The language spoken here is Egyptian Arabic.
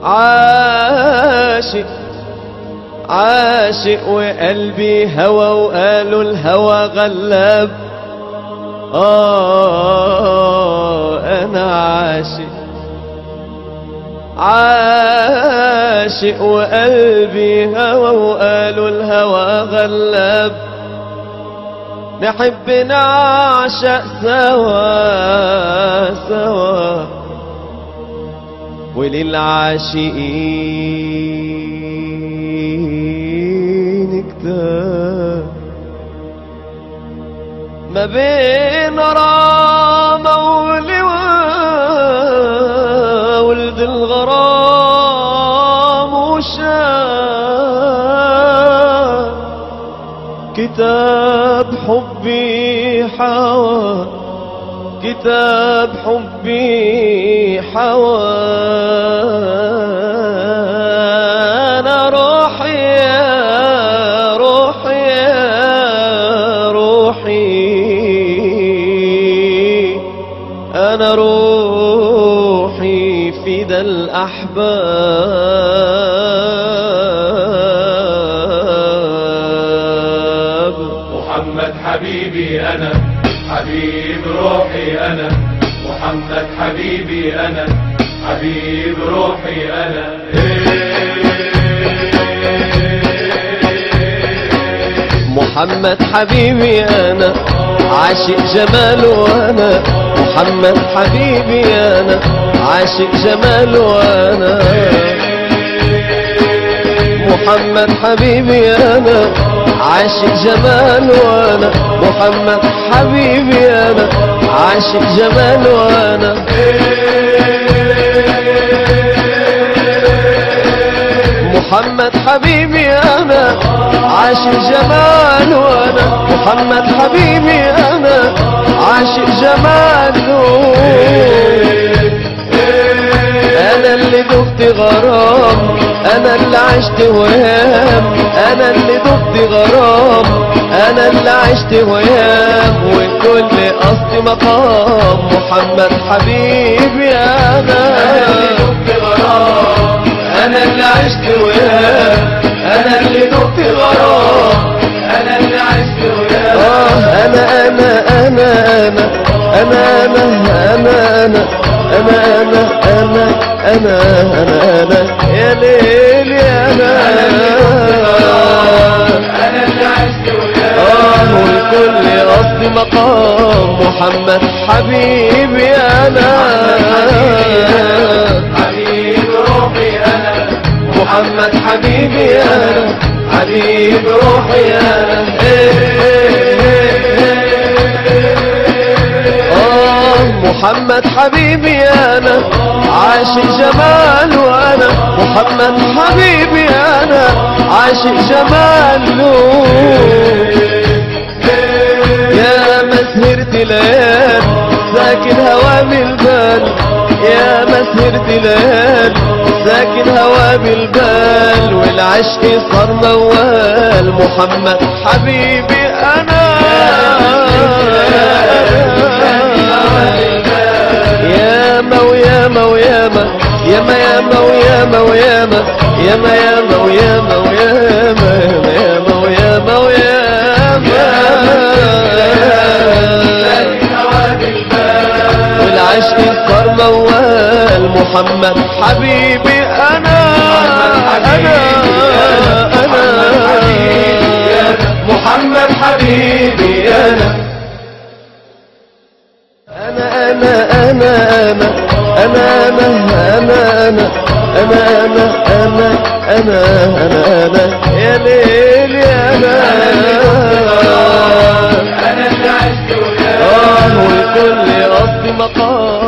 عاشق عاشق وقلبي هوى وقالوا الهوى غلب آه أنا عاشق عاشق وقلبي هوى وقالوا الهوى غلب نحب نعشق سوا سوا وللعاشقين كتاب ما بين رامة ولواء ولد الغرام وشاء كتاب حبي حوى كتاب حبي حوى أنا روحي يا روحي يا روحي أنا روحي فدا الأحباب محمد حبيبي أنا حبيب روحي أنا محمد حبيبي أنا حبيب روحي أنا محمد حبيبي انا عاشق جماله انا محمد حبيبي انا عاشق جماله انا محمد حبيبي انا عاشق جماله انا محمد حبيبي انا عاشق جماله انا محمد حبيبي انا عاشق جماله انا محمد حبيبي انا عاشق جماله انا اللي دفت غرام انا اللي عشت وهام انا اللي دفت غرام انا اللي عشت وهام والكل قصدي مقام محمد حبيبي انا أنا اللي عشت وياه أنا اللي دقت غرام أنا اللي عشت وياه آه أنا أنا أنا أنا أنا أنا أنا أنا أنا أنا أنا أنا أنا يا ليل يا أنا أنا اللي عشت وياه آه والكل قصدي مقام محمد حبيبي أنا حبيب روحي أنا محمد حبيبي أنا حبيب روحي أنا إيه إيه إيه إيه. آه محمد حبيبي أنا عاشق جماله أنا محمد حبيبي أنا عاشق جماله يا مسهرة ليال ساكن هوى بالبال يا مسهرة ليال ساكن هوى بالبال والعشق صار موال محمد حبيبي انا يا ما ويا ما ويا ما يا ما يا ما ويا ما ويا ما يا ما يا ما ويا ما ويا ما يا ما ويا ما ويا ما والعشق صار موال محمد حبيبي انا انا انا محمد حبيبي أنا انا انا انا انا انا انا انا انا انا انا انا انا انا انا يا ليل يا انا أنا اللي عشت وياه اه والكل قصدي مقام